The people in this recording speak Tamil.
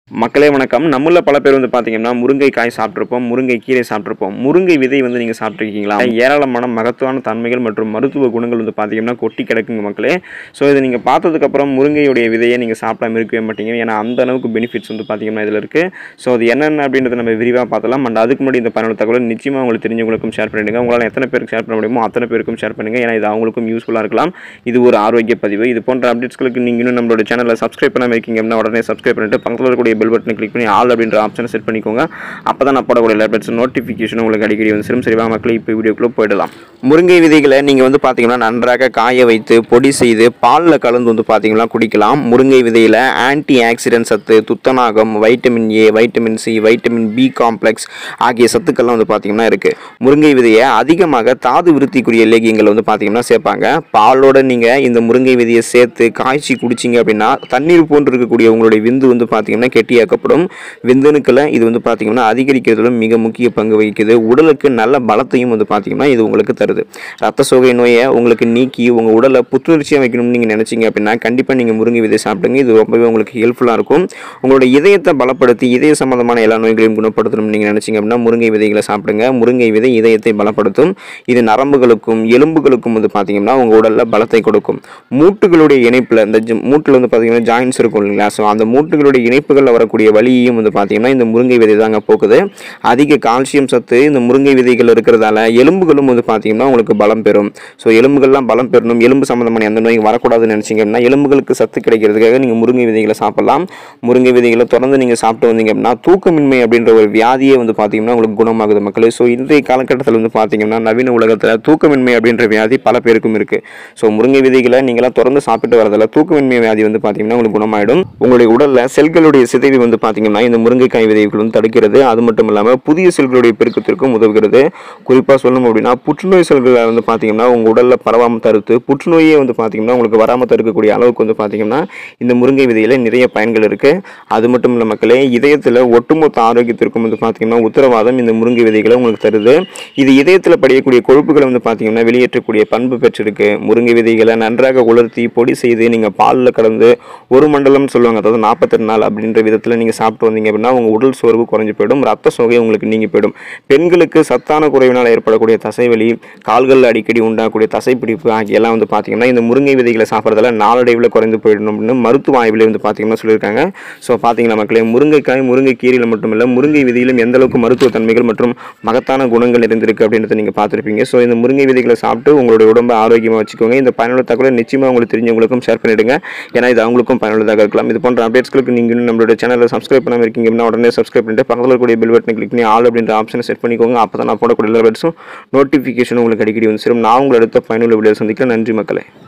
மக்களே வணக்கம் நம்மள பல பேர் வந்து பார்த்தீங்கன்னா முருங்கைக்காய் சாப்பிட்ருப்போம் முருங்கை கீரை சாப்பிட்ருப்போம் முருங்கை விதை வந்து நீங்கள் சாப்பிட்ருக்கீங்களா ஏராளமான மகத்துவான தன்மைகள் மற்றும் மருத்துவ குணங்கள் வந்து பார்த்தீங்கன்னா கொட்டி கிடக்குங்க மக்களே ஸோ இதை நீங்கள் பார்த்ததுக்கப்புறம் முருங்கையுடைய விதையை நீங்கள் சாப்பிடாம இருக்கவே மாட்டீங்க ஏன்னா அந்த அளவுக்கு பெனிஃபிட்ஸ் வந்து பார்த்தீங்கன்னா இதில் இருக்குது ஸோ அது என்னென்ன அப்படின்றத நம்ம விரிவாக பார்த்தலாம் அண்ட் அதுக்கு முன்னாடி இந்த பயனுள்ள தகவலை நிச்சயமாக உங்களுக்கு தெரிஞ்சவங்களுக்கும் ஷேர் பண்ணிடுங்க உங்களால் எத்தனை பேருக்கு ஷேர் பண்ண முடியுமோ அத்தனை பேருக்கும் ஷேர் பண்ணுங்கள் ஏன்னா இது அவங்களுக்கும் யூஸ்ஃபுல்லாக இருக்கலாம் இது ஒரு ஆரோக்கிய பதிவு இது போன்ற அப்டேட்ஸ்களுக்கு நீங்கள் இன்னும் நம்மளோட சேனலை சப்ஸ்கிரைப் பண்ணாமல் இருக்கீங்க அப்படின்னா உடனே சப்ஸ்கிரைப் பண்ணிட்டு பக்கத்தில் இருக்கக்கூடிய பெல் பட்டனை கிளிக் பண்ணி ஆல் அப்படின்ற ஆப்ஷனை செட் பண்ணிக்கோங்க அப்போ தான் நான் போடக்கூடிய அப்டேட்ஸ் நோட்டிஃபிகேஷன் உங்களுக்கு அடிக்கடி வந்து சேரும் சரிவா மக்களே இப்போ வீடியோக்குள்ளே போயிடலாம் முருங்கை விதைகளை நீங்கள் வந்து பார்த்தீங்கன்னா நன்றாக காய வைத்து பொடி செய்து பாலில் கலந்து வந்து பார்த்தீங்கன்னா குடிக்கலாம் முருங்கை விதையில் ஆன்டி ஆக்சிடென்ட் சத்து துத்தநாகம் vitamin A vitamin C vitamin B complex ஆகிய சத்துக்கள்லாம் வந்து பார்த்தீங்கன்னா இருக்குது முருங்கை விதையை அதிகமாக தாது விருத்திக்குரிய லேகியங்கள் வந்து பார்த்தீங்கன்னா சேர்ப்பாங்க பாலோட நீங்கள் இந்த முருங்கை விதையை சேர்த்து காய்ச்சி குடிச்சிங்க அப்படின்னா தண்ணீர் போன்று இருக்கக்கூடிய உங்களுடைய விந்து வந்து பார்த்தீங்கன்னா கெட்டியாக்கப்படும் விந்தணுக்களை இது வந்து பார்த்தீங்கன்னா அதிகரிக்கிறதுல மிக முக்கிய பங்கு வகிக்குது உடலுக்கு நல்ல பலத்தையும் வந்து பார்த்தீங்கன்னா இது உங்களுக்கு தருது ரத்த சோகை நோயை உங்களுக்கு நீக்கி உங்கள் உடலை புத்துணர்ச்சியாக வைக்கணும்னு நீங்கள் நினச்சிங்க அப்படின்னா கண்டிப்பாக நீங்கள் முருங்கை விதை சாப்பிடுங்க இது ரொம்பவே உங்களுக்கு ஹெல்ப்ஃபுல்லாக இருக்கும் உங்களோட இதயத்தை பலப்படுத்தி இதய சம்பந்தமான எல்லா நோய்களையும் குணப்படுத்தணும்னு நீங்கள் நினச்சிங்க அப்படின்னா முருங்கை விதைகளை சாப்பிடுங்க முருங்கை விதை இதயத்தை பலப்படுத்தும் இது நரம்புகளுக்கும் எலும்புகளுக்கும் வந்து பார்த்தீங்கன்னா உங்கள் உடலில் பலத்தை கொடுக்கும் மூட்டுகளுடைய இணைப்பில் இந்த ஜ- மூட்டுல வந்து பார்த்தீங்கன்னா ஜாயின்ஸ் இருக்கும் இல்லைங்களா ஸோ அந்த மூட்டுகளுடைய இணைப்புகளில் வரக்கூடிய வலியையும் வந்து பார்த்தீங்கன்னா இந்த முருங்கை விதை தாங்க போக்குது அதிக கால்சியம் சத்து இந்த முருங்கை விதைகள் இருக்கிறதால எலும்புகளும் வந்து பார்த்தீங்கன்னா உங்களுக்கு பலம் பெறும் ஸோ எலும்புகள்லாம் பலம் பெறணும் எலும்பு சம்மந்தமான எந்த நோயும் வரக்கூடாதுன்னு நினச்சிங்க அப்படின்னா எலும்புகளுக்கு சத்து கிடைக்கிறதுக்காக நீங்கள் முருங்கை விதைகளை சாப்பிடலாம் முருங்கை விதைகளை தொடர்ந்து நீங்கள் சாப்பிட்டு வந்தீங்க அப்படின்னா தூக்கமின்மை அப்படின்ற ஒரு வியாதியே வந்து பார்த்தீங்கன்னா உங்களுக்கு குணமாகுது மக்களே ஸோ இன்றைய காலகட்டத்தில் வந்து பார்த்தீங்கன்னா நவீன உலகத்தில் தூக்கமின்மை அப்படின்ற வியாதி பல பேருக்கும் இருக்குது ஸோ முருங்கை விதைகளை நீங்களாம் தொடர்ந்து சாப்பிட்டு வரதால தூக்கமின்மை வியாதி வந்து பார்த்தீங்கன்னா உங்களுக்கு குணமாயிடும் உங்களுடைய உடலில் செல்களுடைய சிதைவு வந்து பார்த்தீங்கன்னா இந்த முருங்கைக்காய் விதைகள் வந்து தடுக்கிறது அது மட்டும் இல்லாமல் புதிய செல்களுடைய பெருக்கத்திற்கும் உதவுகிறது குறிப்பாக சொல்லணும் அப்படின்னா புற்றுநோய் செல்களை வந்து பார்த்தீங்கன்னா உங்கள் உடலில் பரவாமல் தடுத்து புற்றுநோயே வந்து பார்த்தீங்கன்னா உங்களுக்கு வராமல் தடுக்கக்கூடிய அளவுக்கு வந்து பார்த்தீங்கன்னா இந்த முருங்கை விதையில் நிறைய பயன்கள் இருக்குது அது மட்டும் இல்லை மக்களே இதயத்தில் ஒட்டுமொத்த ஆரோக்கியத்திற்கும் வந்து பார்த்தீங்கன்னா உத்தரவாதம் இந்த முருங்கை விதைகளை உங்களுக்கு தருது இது இதயத்தில் படியக்கூடிய கொழுப்புகளை வந்து பார்த்தீங்கன்னா வெளியேற்றக்கூடிய பண்பு பெற்றிருக்கு முருங்கை விதைகளை நன்றாக உலர்த்தி பொடி செய்து நீங்கள் பாலில் கலந்து ஒரு மண்டலம்னு சொல்லுவாங்க அதாவது நாற்பத்தெட்டு நாள் அப்படின்ற விதத்தில் நீங்கள் சாப்பிட்டு வந்தீங்க அப்படின்னா உங்கள் உடல் சோர்வு குறைஞ்சு போயிடும் ரத்த சோகை உங்களுக்கு நீங்கி போயிடும் பெண்களுக்கு சத்தான குறைவினால் ஏற்படக்கூடிய தசைவலி கால்களில் அடிக்கடி உண்டாகக்கூடிய தசைப்பிடிப்பு ஆகியெல்லாம் வந்து பார்த்தீங்கன்னா இந்த முருங்கை விதைகளை சாப்பிட்றதால நாளடைவில் குறைந்து போயிடணும் அப்படின்னு மருத்துவ ஆய்வில் வந்து பார்த்தீங்கன்னா சொல்லியிருக்காங்க ஸோ பார்த்தீங்களா மக்களே முருங்கைக்காய் முருங்கை கீரையில் மட்டும் இல்லை முருங்கை விதையிலும் எந்த அளவுக்கு மருத்துவ தன்மைகள் மற்றும் மகத்தான குணங்கள் நிறைந்திருக்கு அப்படின்றத நீங்கள் பார்த்துருப்பீங்க ஸோ இந்த முருங்கை விதைகளை சாப்பிட்டு உங்களுடைய உடம்பை ஆரோக்கியமாக வச்சுக்கோங்க இந்த பயனுள்ள தகவலை நிச்சயமாக உங்களுக்கு தெரிஞ்சவங்களுக்கும் ஷேர் பண்ணிடுங்க ஏன்னா இது அவங்களுக்கும் பயனுள்ளதாக இருக்கலாம் இது போன்ற அப்டேட்ஸ்களுக்கு நீங்கள் இன்னும் நம்மளோட சேனலை சப்ஸ்கிரைப் பண்ணாமல் இருக்கீங்க அப்படின்னா உடனே சப்ஸ்கிரைப் பண்ணிட்டு பக்கத்தில் இருக்கக்கூடிய பெல் பட்டனை கிளிக் பண்ணி ஆல் அப்படின்ற ஆப்ஷனை செட் பண்ணிக்கோங்க அப்போ தான் நான் போடக்கூடிய எல்லா அப்டேட்ஸும் நோட்டிஃபிகேஷன் உங்களுக்கு அடிக்கடி வந்து சேரும் நான் உங்களை அடுத்த பயனுள்ள வீடியோ சந்திக்கிறேன் நன்றி மக்களே